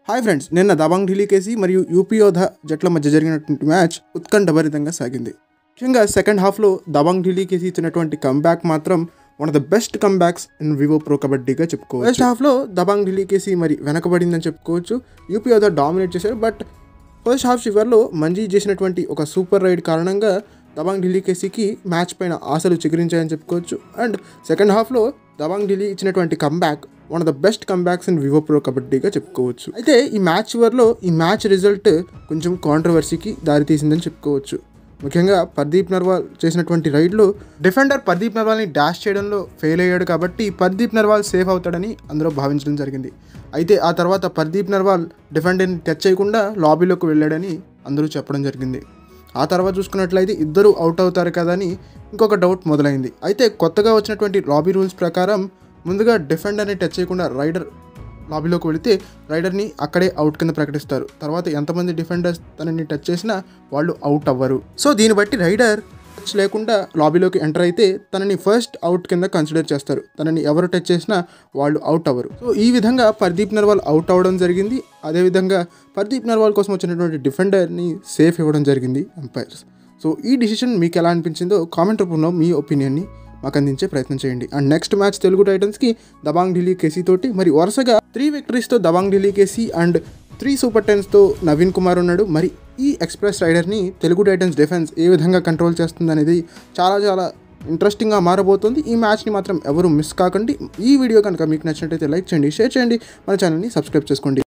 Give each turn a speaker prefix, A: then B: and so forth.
A: hi friends నిన్న దబాంగ్ ఢిల్లీ కేసి మరియు యూపీ యోధ జట్ల మధ్య జరిగినటువంటి మ్యాచ్ ఉత్కంఠభరితంగా సాగింది ముఖ్యంగా సెకండ్ హాఫ్లో దబాంగ్ ఢిల్లీ కేసి ఇచ్చినటువంటి కంబ్యాక్ మాత్రం one of the best comebacks in Vivo Pro కబడ్డీగా చెప్పుకోవచ్చు ఫస్ట్ హాఫ్లో దబాంగ్ ఢిల్లీ కేసి మరి వెనకబడిందని చెప్పుకోవచ్చు యూపీ యోధ డామినేట్ చేశారు బట్ ఫస్ట్ హాఫ్ చివరిలో మంజీ చేసినటువంటి ఒక సూపర్ రైడ్ కారణంగా దబాంగ్ ఢిల్లీ కేసీకి మ్యాచ్ పైన ఆశలు చిగురించాయని చెప్పుకోవచ్చు అండ్ సెకండ్ హాఫ్లో దబాంగ్ ఢిల్లీ ఇచ్చినటువంటి comeback one of the best comebacks in Vivo Pro కబడ్డీగా చెప్పుకోవచ్చు అయితే ఈ మ్యాచ్ చివరిలో ఈ మ్యాచ్ రిజల్ట్ కొంచెం కాంట్రవర్సీకి దారితీసిందని చెప్పుకోవచ్చు ముఖ్యంగా పర్దీప్ నర్వాల్ చేసినటువంటి రైడ్లో డిఫెండర్ పర్దీప్ నర్వాల్ని డాష్ చేయడంలో ఫెయిల్ అయ్యాడు కాబట్టి పర్దీప్ నర్వాల్ సేఫ్ అవుతాడని అందరూ భావించడం జరిగింది అయితే ఆ తర్వాత పర్దీప్ నర్వాల్ డిఫెండర్ని టచ్ చేయకుండా లాబీలోకి వెళ్ళాడని అందరూ చెప్పడం జరిగింది ఆ తర్వాత చూసుకున్నట్లయితే ఇద్దరు అవుట్ అవుతారు కదా అని ఇంకొక డౌట్ మొదలైంది అయితే కొత్తగా వచ్చినటువంటి లాబీ రూల్స్ ప్రకారం ముందుగా డిఫెండర్ని టచ్ చేయకుండా రైడర్ లాబీలోకి వెళితే రైడర్ని అక్కడే అవుట్ కింద ప్రకటిస్తారు తర్వాత ఎంతమంది డిఫెండర్స్ తనని టచ్ చేసినా వాళ్ళు అవుట్ అవ్వరు సో దీన్ని బట్టి రైడర్ టచ్ లేకుండా లాబీలోకి ఎంటర్ అయితే తనని ఫస్ట్ అవుట్ కింద కన్సిడర్ చేస్తారు తనని ఎవరు టచ్ చేసినా వాళ్ళు అవుట్ అవ్వరు సో ఈ విధంగా పర్దీప్ నర్వాల్ అవుట్ అవ్వడం జరిగింది అదేవిధంగా పర్దీప్ నర్వాల్ కోసం వచ్చినటువంటి డిఫెండర్ని సేఫ్ ఇవ్వడం జరిగింది ఎంపైర్స్ సో ఈ డిసిషన్ మీకు ఎలా అనిపించిందో కామెంట్ రూపంలో మీ ఒపీనియన్ని మాకు అందించే ప్రయత్నం చేయండి అండ్ నెక్స్ట్ మ్యాచ్ తెలుగు టైటన్స్కి దబాంగ్ ఢిల్లీ కేసీ తోటి మరి వరుసగా త్రీ విక్టరీస్తో Dabang Delhi KC and three super టెన్స్తో నవీన్ కుమార్ ఉన్నాడు మరి ఈ ఎక్స్ప్రెస్ రైడర్ని తెలుగు టైటన్స్ డిఫెన్స్ ఏ విధంగా కంట్రోల్ చేస్తుంది అనేది చాలా చాలా ఇంట్రెస్టింగ్గా మారబోతుంది ఈ మ్యాచ్ని మాత్రం ఎవరు మిస్ కాకండి ఈ వీడియో కనుక మీకు నచ్చినట్టయితే లైక్ చేయండి షేర్ చేయండి మన ఛానల్ని సబ్స్క్రైబ్ చేసుకోండి